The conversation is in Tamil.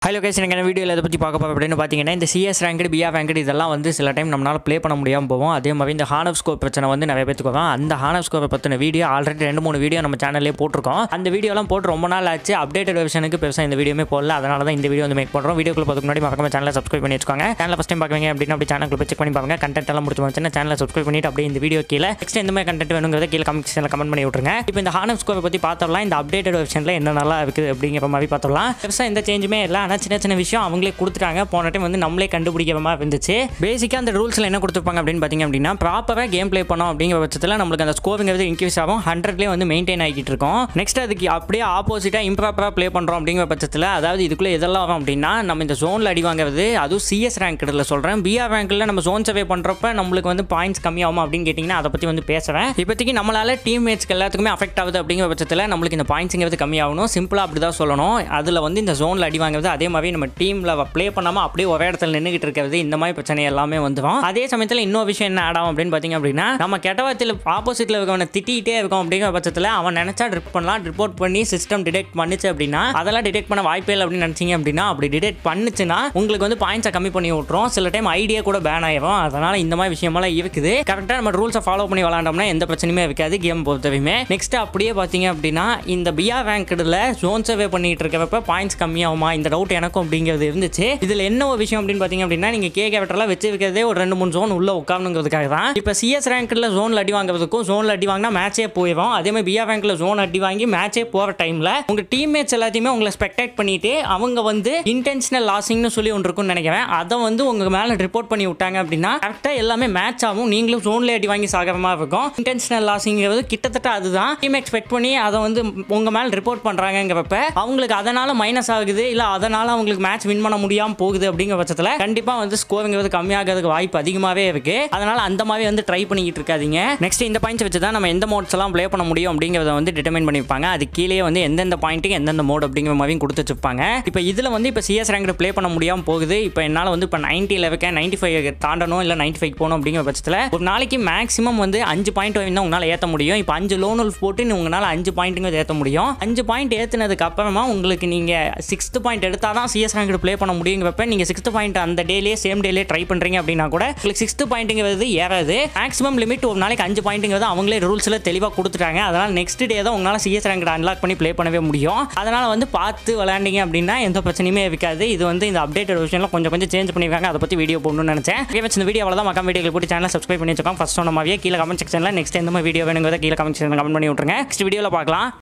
ஹலோ கேஸ் எனக்கு என்ன வீடியோவில் இதை பற்றி பார்க்க போகிறோம் அப்படின்னு பார்த்தீங்கன்னா இந்த சிஎஸ் ரேங்கடு பிஆர் ரேங்கடு இதெல்லாம் வந்து சில டைம் நம்மளால் ப்ளே பண்ண முடியாமல் போவோம் அதே மாதிரி இந்த ஹானப் ஸ்கோர் பிரச்சனை வந்து நிறைய பேத்துக்கு வரும் அந்த ஹானப் ஸ்கோரை பற்றின வீடியோ ஆல்ரெடி ரெண்டு மூணு வீடியோ நம்ம சேனல்லே போட்டிருக்கோம் அந்த வீடியோலாம் போட்டு ரொம்ப நாள் ஆச்சு அப்டேட்டட் வெர்ஷனுக்கு பெருசாக இந்த வீடியோமே போடல அதனால தான் இந்த வீடியோ வந்து மேக் பண்ணுறோம் வீடியோக்குள்ள பார்த்துக்கு முன்னாடி மறக்காம சேனலை சப்ஸ்கிரைப் பண்ணி வச்சுக்கோங்க சேனல் ஃபஸ்ட் டைம் பார்க்குறீங்க அப்படின்னா அப்படி சேனல் போய் செக் பண்ணி பாருங்க கண்டென்ட் எல்லாம் முடிச்சு வந்துச்சுன்னா சேனலை சப்ஸ்கிரைப் பண்ணிட்டு அப்படியே இந்த வீடியோ கீழே நெக்ஸ்ட் எந்த மாதிரி கண்டென்ட் வேணுங்கிறத கீழே கமெண்ட் செக்ஷனில் கமெண்ட் பண்ணி விட்ருங்க இப்போ இந்த ஹானப் ஸ்கோரை பற்றி பார்த்தோம்லாம் இந்த அப்டேட்டட் வெர்ஷனில் என்ன நல்லா இருக்குது அப்படிங்கிற மாதிரி பார்த்தோம்லாம் பெருசாக எந்த சேஞ்சுமே இல்லை ஆனால் சின்ன சின்ன விஷயம் அவங்களே கொடுத்துட்டாங்க போன டைம் வந்து நம்மளே கண்டுபிடிக்கிற மாதிரி இருந்துச்சு பேசிக்காக அந்த ரூல்ஸில் என்ன கொடுத்துருப்பாங்க அப்படின்னு பார்த்தீங்க அப்படின்னா ப்ராப்பராக கேம் ப்ளே பண்ணோம் அப்படிங்கிற பட்சத்தில் நம்மளுக்கு அந்த ஸ்கோருங்கிறது இன்க்ரீஸ் ஆகும் ஹண்ட்ரட்லேயே வந்து மெயின்டைன் ஆகிட்டு இருக்கும் நெக்ஸ்ட் அதுக்கு அப்படியே ஆப்போசிட்டாக இம்ப்ராப்பராக ப்ளே பண்ணுறோம் அப்படிங்கிற பட்சத்தில் அதாவது இதுக்குள்ளே எதெல்லாம் வரும் அப்படின்னா நம்ம இந்த ஜோனில் அடி வாங்குறது அதுவும் சிஎஸ் ரேங்க்கில் சொல்கிறேன் பிஆர் ரேங்க்கில் நம்ம ஜோன் சர்வே பண்ணுறப்ப நம்மளுக்கு வந்து பாயிண்ட்ஸ் கம்மியாகும் அப்படின்னு கேட்டிங்கன்னா அதை பற்றி வந்து பேசுகிறேன் இப்போதைக்கு நம்மளால டீம்மேட்ஸ்க்கு எல்லாத்துக்குமே அஃபெக்ட் ஆகுது அப்படிங்கிற பட்சத்தில் நம்மளுக்கு இந்த பாயிண்ட்ஸுங்கிறது கம்மியாகணும் சிம்பிளாக அப்படி தான் சொல்லணும் அதில் வந்து இந்த ஜோனில் அடி வாங்குறது அதே மாதிரி நம்ம டீமில் ப்ளே பண்ணாமல் அப்படியே ஒரே இடத்துல நின்றுக்கிட்டு இருக்கிறது இந்த மாதிரி பிரச்சனை எல்லாமே வந்துடும் அதே சமயத்தில் இன்னொரு விஷயம் என்ன ஆட் ஆகும் அப்படின்னு பார்த்தீங்க அப்படின்னா நம்ம கெட்டவத்தில் ஆப்போசிட்டில் இருக்கவனை திட்டிகிட்டே இருக்கோம் அப்படிங்கிற பட்சத்தில் அவன் நினச்சா ட்ரிப் பண்ணலாம் ரிப்போர்ட் பண்ணி சிஸ்டம் டிடெக்ட் பண்ணுச்சு அப்படின்னா அதெல்லாம் டிடெக்ட் பண்ண வாய்ப்பே இல்லை அப்படின்னு நினச்சிங்க அப்படின்னா அப்படி டிடெக்ட் பண்ணுச்சுன்னா உங்களுக்கு வந்து பாயிண்ட்ஸை கம்மி பண்ணி விட்ரும் சில டைம் ஐடியா கூட பேன் ஆயிரும் அதனால் இந்த மாதிரி விஷயமெல்லாம் இருக்குது கரெக்டாக நம்ம ரூல்ஸை ஃபாலோ பண்ணி விளாண்டோம்னா எந்த பிரச்சனையுமே இருக்காது கேம் பொறுத்தவரையுமே நெக்ஸ்ட் அப்படியே பார்த்தீங்க அப்படின்னா இந்த பிஆர் ரேங்க்டில் ஜோன் சர்வே பண்ணிட்டு இருக்கிறப்ப பாயிண்ட்ஸ் கம்மியாகுமா இந்த டவுட் எனக்கும் அப்படிங்கிறது இருந்துச்சு இதில் என்ன ஒரு விஷயம் அப்படின்னு பார்த்தீங்க அப்படின்னா நீங்கள் கே கேரக்டர்லாம் வச்சு வைக்கிறதே ஒரு ரெண்டு மூணு ஜோன் உள்ள உட்காரணுங்கிறதுக்காக தான் இப்போ சிஎஸ் ரேங்க்கில் ஜோனில் அடி வாங்குறதுக்கும் ஜோனில் அடி வாங்கினா மேட்சே போயிடும் அதே மாதிரி பிஆர் ரேங்க்கில் ஜோன் அடி வாங்கி மேட்சே போகிற டைமில் உங்கள் டீம்மேட்ஸ் எல்லாத்தையுமே உங்களை ஸ்பெக்டேட் பண்ணிட்டு அவங்க வந்து இன்டென்ஷனல் லாசிங்னு சொல்லி ஒன்று இருக்குன்னு நினைக்கிறேன் அதை வந்து உங்கள் மேலே ரிப்போர்ட் பண்ணி விட்டாங்க அப்படின்னா கரெக்டாக எல்லாமே மேட்ச் ஆகும் நீங்களும் ஜோன்ல அடி வாங்கி சாகிற மாதிரி இருக்கும் இன்டென்ஷனல் லாசிங்கிறது கிட்டத்தட்ட அதுதான் டீம் எக்ஸ்பெக்ட் பண்ணி அதை வந்து உங்கள் மேலே ரிப்போர்ட் பண்ணுறாங்கிறப்ப அவங்களுக்கு அதனால் மைனஸ் ஆகுது இல்லை அதனால் அவங்களுக்கு மேட்ச் வின் பண்ண முடியாமல் போகுது அப்படிங்கிற பட்சத்தில் கண்டிப்பாக வந்து ஸ்கோருங்கிறது கம்மியாகிறதுக்கு வாய்ப்பு அதிகமாகவே இருக்கு அதனால் அந்த மாதிரி வந்து ட்ரை பண்ணிக்கிட்டு இருக்காதீங்க நெக்ஸ்ட் இந்த பாயிண்ட்ஸ் வச்சு தான் நம்ம எந்த மோட்ஸ் எல்லாம் ப்ளே பண்ண முடியும் அப்படிங்கிறத வந்து டிட்டர்மைன் பண்ணியிருப்பாங்க அது கீழே வந்து எந்தெந்த பாயிண்ட்டுக்கு எந்தெந்த மோட் அப்படிங்கிற மாதிரியும் கொடுத்து வச்சிருப்பாங்க இப்போ இதில் வந்து இப்போ சிஎஸ் ரேங்க் ப்ளே பண்ண முடியாமல் போகுது இப்போ என்னால் வந்து இப்போ நைன்ட்டியில் இருக்கேன் நைன்ட்டி ஃபைவ் தாண்டணும் இல்லை நைன்ட்டி ஃபைவ் போகணும் அப்படிங்கிற பட்சத்தில் ஒரு நாளைக்கு மேக்ஸிமம் வந்து அஞ்சு பாயிண்ட் தான் உங்களால் ஏற்ற முடியும் இப்போ அஞ்சு லோன் போட்டு உங்களால் அஞ்சு பாயிண்ட்டுங்க ஏற்ற முடியும் அஞ்சு பாயிண்ட் ஏற்றுனதுக்கு அப்புறமா உங்களுக்கு நீங்கள் சிக்ஸ்த் பாயிண்ட் எடுத்தால் தான் சிஎஸ் ரேங்க் ப்ளே பண்ண முடியுங்கிறப்ப நீங்கள் சிக்ஸ்த் பாயிண்ட் அந்த டேலேயே சேம் டேலேயே ட்ரை பண்ணுறீங்க அப்படின்னா கூட உங்களுக்கு சிக்ஸ்த் பாயிண்ட்டுங்கிறது ஏறாது மேக்ஸிமம் லிமிட் ஒரு நாளைக்கு அஞ்சு பாயிண்ட்டுங்கிறது அவங்களே ரூல்ஸில் தெளிவாக கொடுத்துட்டாங்க அதனால் நெக்ஸ்ட் டே தான் உங்களால் சிஎஸ் ரேங்க் அன்லாக் பண்ணி ப்ளே பண்ணவே முடியும் அதனால் வந்து பார்த்து விளையாண்டிங்க அப்படின்னா எந்த பிரச்சனையுமே இருக்காது இது வந்து இந்த அப்டேட்டட் விஷயம்லாம் கொஞ்சம் கொஞ்சம் சேஞ்ச் பண்ணிருக்காங்க அதை பற்றி வீடியோ போடணும்னு நினச்சேன் ஓகே வச்சு இந்த வீடியோ அவ்வளோதான் மக்கள் வீடியோ போட்டு சேனல் சப்ஸ்கிரைப் பண்ணி வச்சுக்கோங்க ஃபஸ்ட் சொன்ன மாதிரியே கீழே கமெண்ட் செக்ஷனில் நெக்ஸ்ட் எந்த மாதிரி வீடியோ வேணுங்கிறத கீழே கமெண்ட் செக்ஷனில் கமெண்ட் பண்ணி விட்ருங்க நெக்ஸ்ட் வீடியோவில் பார்க்கலாம்